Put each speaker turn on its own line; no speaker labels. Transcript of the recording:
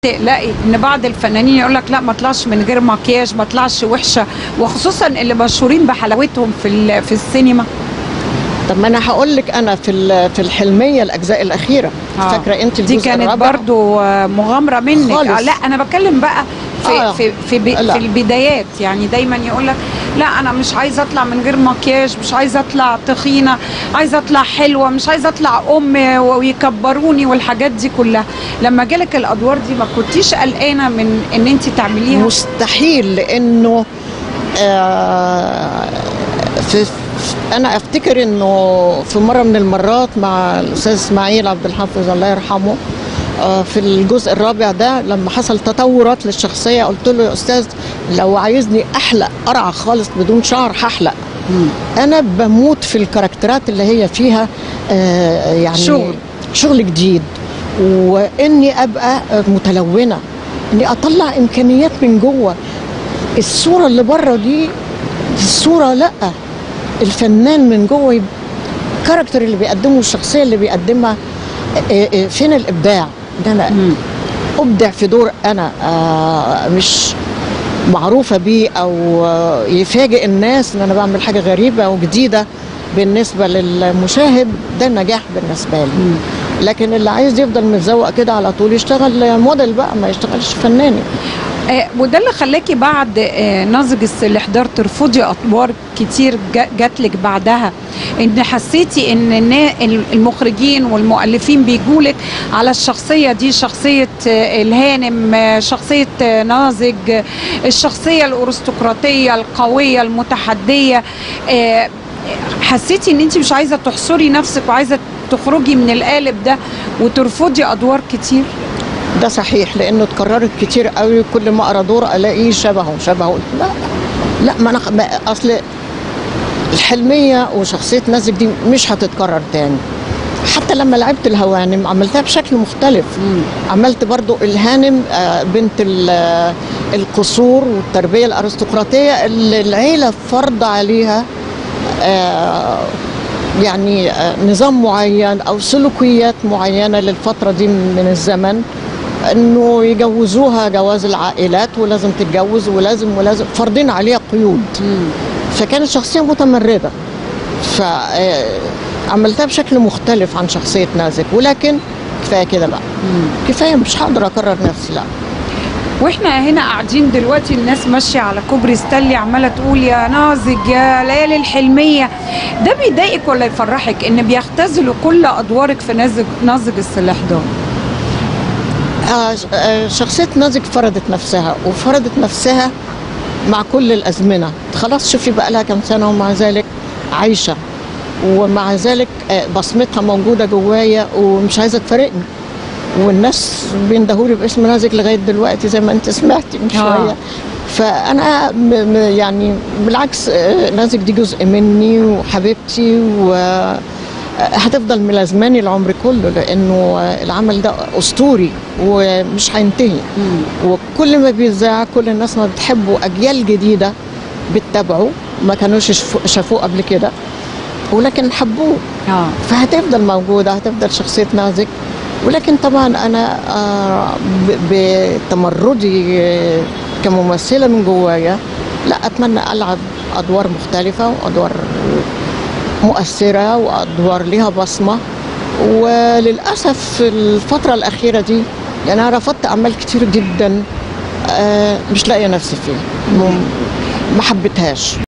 تقلقي ان بعض الفنانين يقول لك لا ما طلعش من غير مكياج ما طلعش وحشه وخصوصا اللي مشهورين بحلاوتهم في ال- في السينما
طب ما انا هقول لك انا في ال- في الحلميه الاجزاء الاخيره
آه.
فاكره انت
دي
الجزء
كانت
الرابع
برضو آه، مغامره منك
خالص.
آه لا انا بتكلم بقى في
آه.
في في, بي
لا.
في البدايات يعني دايما يقول لك لا انا مش عايزه اطلع من غير مكياج مش عايزه اطلع تخينه عايزه اطلع حلوه مش عايزه اطلع ام ويكبروني والحاجات دي كلها لما جالك الادوار دي ما كنتيش قلقانه من ان انت تعمليها
مستحيل لانه آه في في- انا افتكر انه في مره من المرات مع الاستاذ اسماعيل عبد الحافظ الله يرحمه آه، في الجزء الرابع ده لما حصل تطورات للشخصيه قلت له يا استاذ لو عايزني احلق قرعه خالص بدون شعر هحلق انا بموت في الكاركترات اللي هي فيها آه يعني
شغل.
شغل جديد واني ابقى متلونه اني اطلع امكانيات من جوه الصوره اللي بره دي الصوره لا الفنان من جوه يب- الكاركتر اللي بيقدمه الشخصيه اللي بيقدمها آه، آه، فين الابداع ان انا ابدع في دور انا آه، مش معروفه بيه او آه، يفاجئ الناس ان انا بعمل حاجه غريبه وجديده بالنسبه للمشاهد ده النجاح بالنسبه لي لكن اللي عايز يفضل متزوق كده على طول يشتغل موديل بقى ما يشتغلش فنان يعني.
آه، وده اللي خلاكي بعد آه، ناضج الاحضار ترفضي ادوار كتير جا- جاتلك بعدها ان حسيتي ان النا- المخرجين والمؤلفين بيجولك على الشخصيه دي شخصيه آه، الهانم آه، شخصيه آه، ناضج آه، الشخصيه الارستقراطيه القويه المتحديه آه، حسيتي ان انت مش عايزه تحصري نفسك وعايزه تخرجي من القالب ده وترفضي ادوار كتير
ده صحيح لانه اتكررت كتير قوي كل ما اقرا دور الاقيه شبهه شبهه قلت لا لا ما انا ما اصل الحلميه وشخصيه نازك دي مش هتتكرر تاني حتى لما لعبت الهوانم عملتها بشكل مختلف عملت برضو الهانم آه، بنت ال- آه، القصور والتربيه الارستقراطيه اللي العيله فرض عليها آه، يعني آه، نظام معين او سلوكيات معينه للفتره دي من الزمن انه يجوزوها جواز العائلات ولازم تتجوز ولازم ولازم فرضين عليها قيود فكانت شخصيه متمرده فعملتها بشكل مختلف عن شخصيه نازك ولكن كفايه كده بقى كفايه مش هقدر اكرر نفسي لا
واحنا هنا قاعدين دلوقتي الناس ماشيه على كوبري ستانلي عماله تقول يا ناظج يا ليالي الحلميه ده بيضايقك ولا يفرحك ان بيختزلوا كل ادوارك في نازج ناظج السلاح ده
آه، ش- آه، شخصية نازك فرضت نفسها وفرضت نفسها مع كل الأزمنة خلاص شوفي بقى لها كم سنة ومع ذلك عايشة ومع ذلك آه، بصمتها موجودة جوايا ومش عايزة تفارقني والناس بيندهولي باسم نازك لغاية دلوقتي زي ما انت سمعتي من
آه.
شوية فأنا م- م- يعني بالعكس آه، نازك دي جزء مني وحبيبتي و هتفضل ملازماني العمر كله لانه العمل ده اسطوري ومش هينتهي وكل ما بيذاع كل الناس ما بتحبه اجيال جديده بتتابعه ما كانوش يشفو- شافوه قبل كده ولكن حبوه
اه
فهتفضل موجوده هتفضل شخصيه نازك ولكن طبعا انا آه، ب- بتمردي آه، كممثله من جوايا لا اتمنى العب ادوار مختلفه وادوار مؤثره وادوار ليها بصمه وللاسف في الفتره الاخيره دي يعني انا رفضت اعمال كتير جدا آه، مش لاقيه نفسي فيها م- ما حبيتهاش